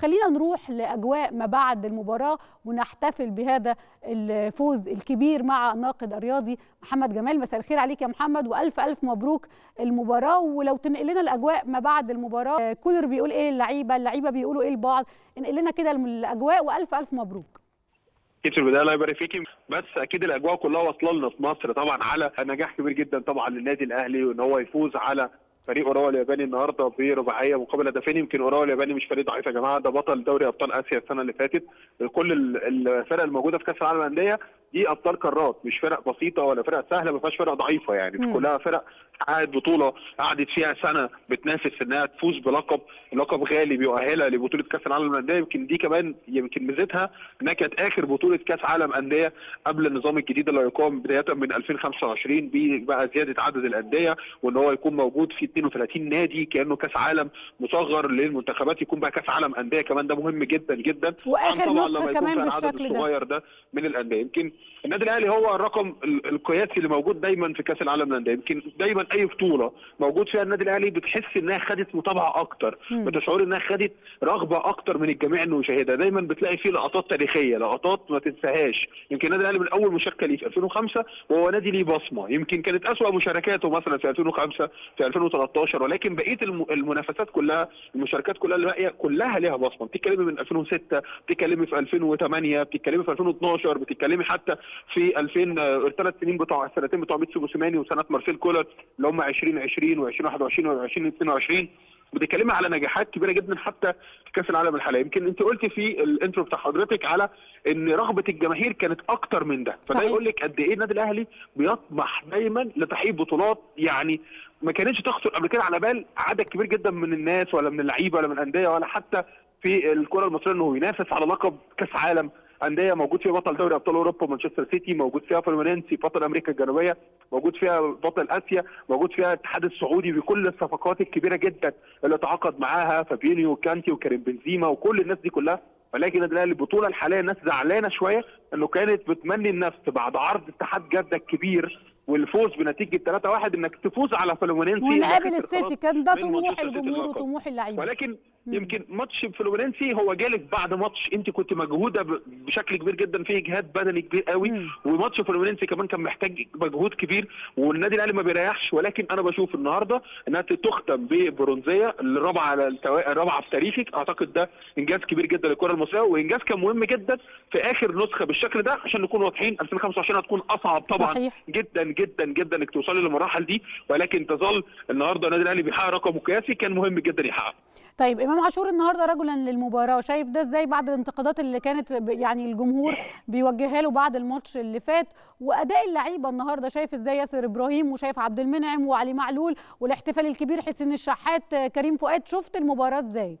خلينا نروح لاجواء ما بعد المباراه ونحتفل بهذا الفوز الكبير مع الناقد الرياضي محمد جمال مساء الخير عليك يا محمد والف الف مبروك المباراه ولو تنقل لنا الاجواء ما بعد المباراه كولر بيقول ايه اللعيبه اللعيبه بيقولوا ايه لبعض انقل لنا كده الاجواء والف الف مبروك اكيد في البدايه الله يبارك فيكي بس اكيد الاجواء كلها واصله لنا في مصر طبعا على نجاح كبير جدا طبعا للنادي الاهلي وان هو يفوز على فريق اوراوا الياباني النهارده برباعيه مقابل هدفين يمكن اوراوا الياباني مش فريق ضعيف يا جماعه ده بطل دوري ابطال اسيا السنه اللي فاتت كل الفرق الموجوده في كاس العالم للانديه دي ابطال قارات مش فرق بسيطه ولا فرق سهله ما فيهاش فرق ضعيفه يعني مم. كلها فرق حققت بطوله قعدت فيها سنه بتنافس انها تفوز بلقب لقب غالي بيؤهلها لبطوله كاس العالم للانديه يمكن دي كمان يمكن ميزتها انها كانت اخر بطوله كاس عالم انديه قبل النظام الجديد اللي هيقام بدايه من 2025 بقى زياده عدد الانديه وان هو يكون موجود في 32 نادي كانه كاس عالم مصغر للمنتخبات يكون بقى كاس عالم انديه كمان ده مهم جدا جدا واخر نسخه كمان بالشكل ده الصغير ده من الانديه يمكن النادي الاهلي هو الرقم القياسي اللي موجود دايما في كاس العالم للانديه يمكن دايما اي بطوله موجود فيها النادي الاهلي بتحس انها خدت متابعه اكتر بتشعر انها خدت رغبه اكتر من الجميع انه يشاهدها دايما بتلاقي فيه لقطات تاريخيه لقطات ما تنساهاش يمكن النادي الاهلي من اول مشاركه ليه في 2005 وهو نادي ليه بصمه يمكن كانت اسوا مشاركاته مثلا في 2005 في 2013 ولكن بقيه المنافسات كلها المشاركات كلها اللي باقيه كلها ليها بصمه بتتكلمي من 2006 بتتكلمي في 2008 بتتكلمي في 2012 بتتكلمي حتى في 2000 الثلاث سنين بتوع السنتين بتوع ميتسو موسيماني وسنه مارسيل كولر اللي هم 2020 و2021 و2022 بتتكلمي على نجاحات كبيره جدا حتى في كاس العالم الحالي يمكن انت قلتي في الانترو بتاع حضرتك على ان رغبه الجماهير كانت اكتر من ده فده يقول لك قد ايه النادي الاهلي بيطمح دايما لتحقيق بطولات يعني ما كانتش تخطر قبل كده على بال عدد كبير جدا من الناس ولا من اللعيبه ولا من الانديه ولا حتى في الكره المصريه انه ينافس على لقب كاس عالم انديه موجود فيها بطل دوري ابطال اوروبا مانشستر سيتي موجود فيها فلومينينسي بطل امريكا الجنوبيه موجود فيها بطل اسيا موجود فيها الاتحاد السعودي بكل الصفقات الكبيره جدا اللي تعاقد معاها فابينيو وكانتي وكريم بنزيما وكل الناس دي كلها ولكن النادي الاهلي البطوله الحاليه الناس زعلانه شويه انه كانت بتمني النفس بعد عرض اتحاد جده الكبير والفوز بنتيجه 3-1 انك تفوز على فلومينينسي ونقابل السيتي كان ده طموح الجمهور وطموح اللعيبه ولكن يمكن ماتش فلومينينسي هو جالك بعد ماتش انت كنت مجهوده بشكل كبير جدا في اجهاد بدني كبير قوي مم. وماتش فلومينينسي كمان كان محتاج مجهود كبير والنادي الاهلي ما بيريحش ولكن انا بشوف النهارده انها تختم ببرونزيه الرابعه على التوا... الرابعه في تاريخك اعتقد ده انجاز كبير جدا للكره المصريه وانجاز كان مهم جدا في اخر نسخه بالشكل ده عشان نكون واضحين 2025 هتكون اصعب طبعا صحيح. جدا جدا جدا انك توصلي للمراحل دي ولكن تظل النهارده النادي الاهلي بيحقق رقم قياسي كان مهم جدا يحققه طيب امام عاشور النهارده رجلا للمباراه شايف ده ازاي بعد الانتقادات اللي كانت يعني الجمهور بيوجهها له بعد الماتش اللي فات واداء اللعيبه النهارده شايف ازاي ياسر ابراهيم وشايف عبد المنعم وعلي معلول والاحتفال الكبير حسين الشحات كريم فؤاد شفت المباراه ازاي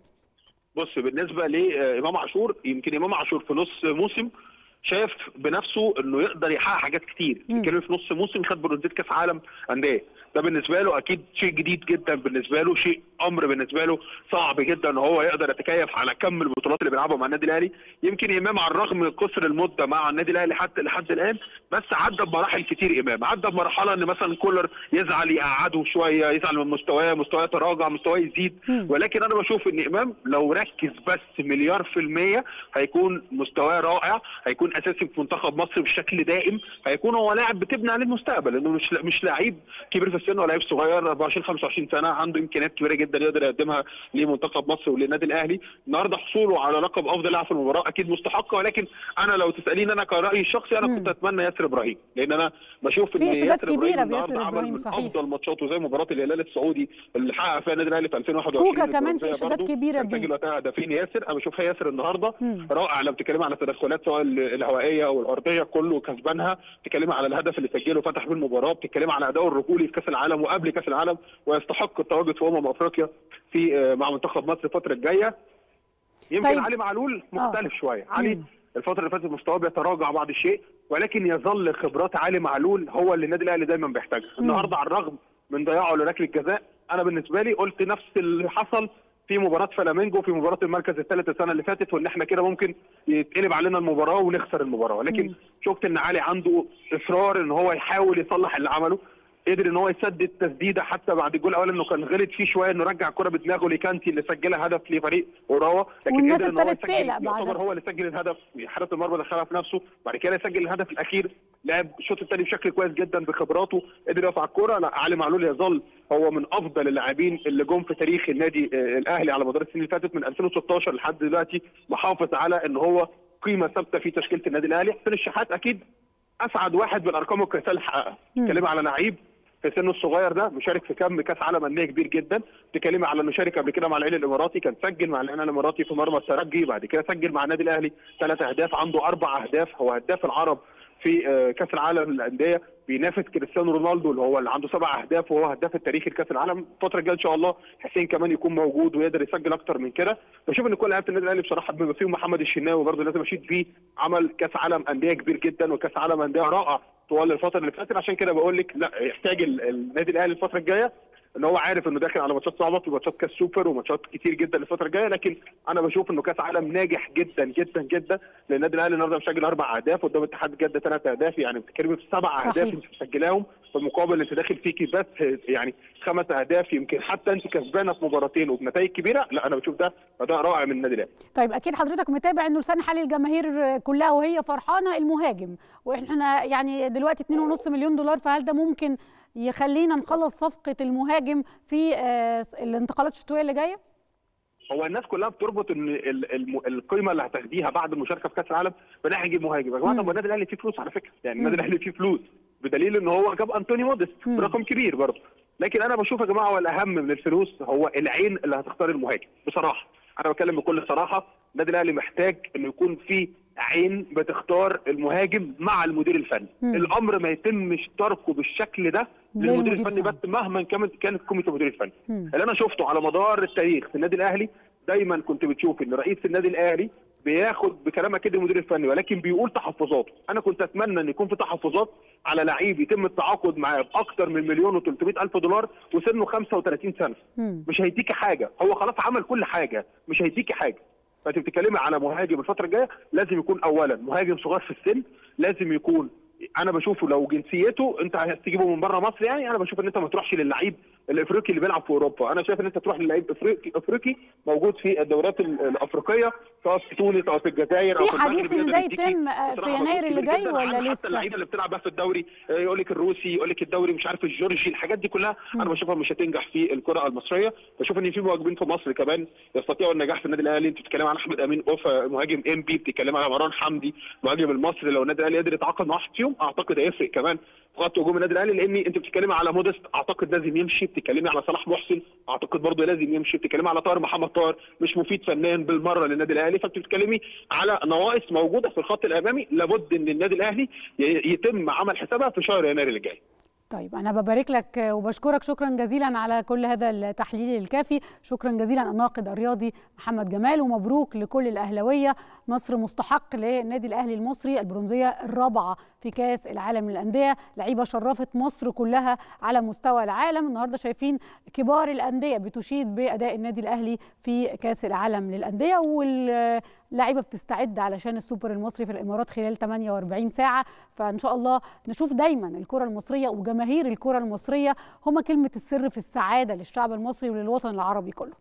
بص بالنسبه لامام عاشور يمكن امام عاشور في نص موسم شاف بنفسه انه يقدر يحقق حاجات كتير يمكن في نص موسم خد برونزيه كاس عالم انديه ده بالنسبه له اكيد شيء جديد جدا بالنسبه له شيء امر بالنسبه له صعب جدا ان هو يقدر يتكيف على كم البطولات اللي بيلعبها مع النادي الاهلي يمكن امام على الرغم من قصر المده مع النادي الاهلي حتى لحد الان بس عدى بمراحل كتير امام عدى بمرحله ان مثلا كولر يزعل يقعده شويه يزعل من مستواه مستواه يتراجع مستواه يزيد ولكن انا بشوف ان امام لو ركز بس مليار في الميه هيكون مستواه رائع هيكون اساسي في منتخب مصر بشكل دائم هيكون هو لاعب بتبني عليه المستقبل لانه مش مش لعيب كبير في السن ولا لعيب صغير 24 25 سنه عنده امكانيات كبيره جدا يقدر يقدمها لمنتخب مصر وللنادي الاهلي النهارده حصوله على لقب افضل لاعب في المباراه اكيد مستحقه ولكن انا لو تساليني انا كرايي الشخصي انا كنت اتمنى ياسر ابراهيم لان انا بشوف ان ياسر ابراهيم النهارده عمل من افضل ماتشاته زي مباراه الهلال السعودي اللي حقق فيها النادي الاهلي في 2021 كوكا كمان في اشادات كبيره بيه سجل وقتها هدفين ياسر انا بشوف ياسر النهارده رائع لما بتتكلمي على التدخلات سواء الهوائيه او الارضيه كله كسبانها بتتكلمي على الهدف اللي سجله فتح بيه المباراه بتتكلمي على اداؤه الرجولي في كاس العالم وقبل كاس العالم ويستحق التواجد في امم افريقيا في مع منتخب مصر الفتره الجايه يمكن طيب. علي معلول مختلف آه. شويه علي مم. الفتره اللي فاتت مستواه بيتراجع بعض الشيء ولكن يظل خبرات علي معلول هو اللي النادي الاهلي دايما بيحتاجها النهارده على الرغم من ضياعه لركله الجزاء انا بالنسبه لي قلت نفس اللي حصل في مباراه فلامينجو في مباراه المركز الثالث السنه اللي فاتت وان احنا كده ممكن يتقلب علينا المباراه ونخسر المباراه ولكن شفت ان علي عنده اصرار ان هو يحاول يصلح اللي عمله قدر ان هو يسدد تسديده حتى بعد الجول الاول انه كان غلط فيه شويه انه رجع الكره بدماغه لكانتي اللي سجلها هدف لفريق اوراوا لكن والناس قدر ان هو ابتدت يسجل تقلق بعدها. يعتبر هو اللي سجل الهدف حارس المرمى دخلها في نفسه بعد كده يسجل الهدف الاخير لعب الشوط الثاني بشكل كويس جدا بخبراته قدر يرفع الكره لا علي معلول يظل هو من افضل اللاعبين اللي جم في تاريخ النادي آه، الاهلي على مدار السنين اللي فاتت من 2016 لحد دلوقتي محافظ على ان هو قيمه ثابته في تشكيله النادي الاهلي حسين الشحات اكيد اسعد واحد بالارقام القياسيه اللي حققها بتتكلمي على لعيب في سنه الصغير ده مشارك في كم كاس عالم انديه كبير جدا بتتكلمي على انه شارك قبل كده مع العين الاماراتي كان سجل مع العين الاماراتي في مرمى الترجي بعد كده سجل مع النادي الاهلي ثلاث اهداف عنده اربع اهداف هو هداف العرب في آه، كاس العالم للانديه بينافس كريستيانو رونالدو اللي هو اللي عنده سبع اهداف وهو هداف التاريخي لكاس العالم الفتره الجايه ان شاء الله حسين كمان يكون موجود ويقدر يسجل اكتر من كده بشوف ان كل لعيبه النادي الاهلي بصراحه بما فيهم محمد الشناوي برضه لازم اشيد فيه عمل كاس عالم انديه كبير جدا وكاس عالم انديه رائع طوال الفتره اللي فاتت عشان كده بقول لك لا يحتاج ال- النادي الاهلي الفتره الجايه ان هو عارف انه داخل على ماتشات صعبه وماتشات كاس سوبر وماتشات كتير جدا الفتره الجايه لكن انا بشوف انه كاس عالم ناجح جدا جدا جدا لان النادي الاهلي النهارده مسجل اربع اهداف قدام اتحاد جده ثلاث اهداف يعني بتتكلمي في سبع صحيح. اهداف انت مسجلاهم في المقابل انت داخل فيكي بس يعني خمس اهداف يمكن حتى انت كسبانه في مباراتين وبنتائج كبيره لا انا بشوف ده اداء رائع من النادي الاهلي طيب اكيد حضرتك متابع انه لسان حال الجماهير كلها وهي فرحانه المهاجم واحنا يعني دلوقتي 2.5 مليون دولار فهل ده ممكن يخلينا نخلص صفقه المهاجم في آه، الانتقالات الشتويه اللي جايه؟ هو الناس كلها بتربط ان ال- الم- القيمه اللي هتاخديها بعد المشاركه في كاس العالم بناحيه نجيب مهاجم يا جماعه طب النادي الاهلي فيه فلوس على فكره يعني النادي الاهلي فيه فلوس بدليل ان هو جاب انتوني موديست برقم كبير برضه لكن انا بشوف يا جماعه هو الاهم من الفلوس هو العين اللي هتختار المهاجم بصراحه انا بتكلم بكل صراحه النادي الاهلي محتاج انه يكون في عين بتختار المهاجم مع المدير الفني مم. الامر ما يتمش تركه بالشكل ده للمدير للمدير الفني الفني. بس مهما كانت كانت قيمه المدير الفني مم. اللي انا شفته على مدار التاريخ في النادي الاهلي دايما كنت بتشوف ان رئيس النادي الاهلي بياخد بكلام كده المدير الفني ولكن بيقول تحفظاته انا كنت اتمنى ان يكون في تحفظات على لعيب يتم التعاقد معاه باكثر من مليون و300 الف دولار وسنه 35 سنه مم. مش هيديكي حاجه هو خلاص عمل كل حاجه مش هيديكي حاجه فانت بتتكلمي على مهاجم الفتره الجايه لازم يكون اولا مهاجم صغير في السن لازم يكون انا بشوفه لو جنسيته انت عايز تجيبه من بره مصر يعني انا بشوف ان انت ما تروحش للعيب الافريقي اللي بيلعب في اوروبا انا شايف ان انت تروح للعيب افريقي افريقي موجود في الدورات ال- الافريقيه سواء في تونس او في الجزائر او في في المغرب حديث ان يقدر ده يديكي يتم آه، في بصراحة يناير مجهود اللي كبير جاي جداً. ولا حتى لسه؟ اللعيبه اللي بتلعب بقى في الدوري آه، يقول لك الروسي يقول لك الدوري مش عارف الجورجي الحاجات دي كلها انا بشوفها مش هتنجح في الكره المصريه بشوف ان في مهاجمين في مصر كمان يستطيعوا النجاح في النادي الاهلي انت بتتكلم عن احمد امين اوفا مهاجم ام بي بتتكلم على مروان حمدي مهاجم المصري لو النادي الاهلي قدر يتعاقد مع واحد فيهم اعتقد هيفرق كمان في خط هجوم النادي الاهلي لان انت بتتكلمي على مودست اعتقد لازم يمشي بتتكلمي على صلاح محسن اعتقد برضه لازم يمشي بتتكلمي على طاهر محمد طاهر مش مفيد فنان بالمره للنادي الاهلي فانت بتتكلمي على نواقص موجوده في الخط الامامي لابد ان النادي الاهلي ي- يتم عمل حسابها في شهر يناير اللي جاي طيب أنا ببارك لك وبشكرك شكرا جزيلا على كل هذا التحليل الكافي شكرا جزيلا الناقد الرياضي محمد جمال ومبروك لكل الأهلوية نصر مستحق للنادي الأهلي المصري البرونزية الرابعة في كاس العالم للأندية لعيبة شرفت مصر كلها على مستوى العالم النهاردة شايفين كبار الأندية بتشيد بأداء النادي الأهلي في كاس العالم للأندية واللعيبة بتستعد علشان السوبر المصري في الإمارات خلال 48 ساعة فإن شاء الله نشوف دايما الكرة المصرية وجماهير الكرة المصرية هما كلمة السر في السعادة للشعب المصري وللوطن العربي كله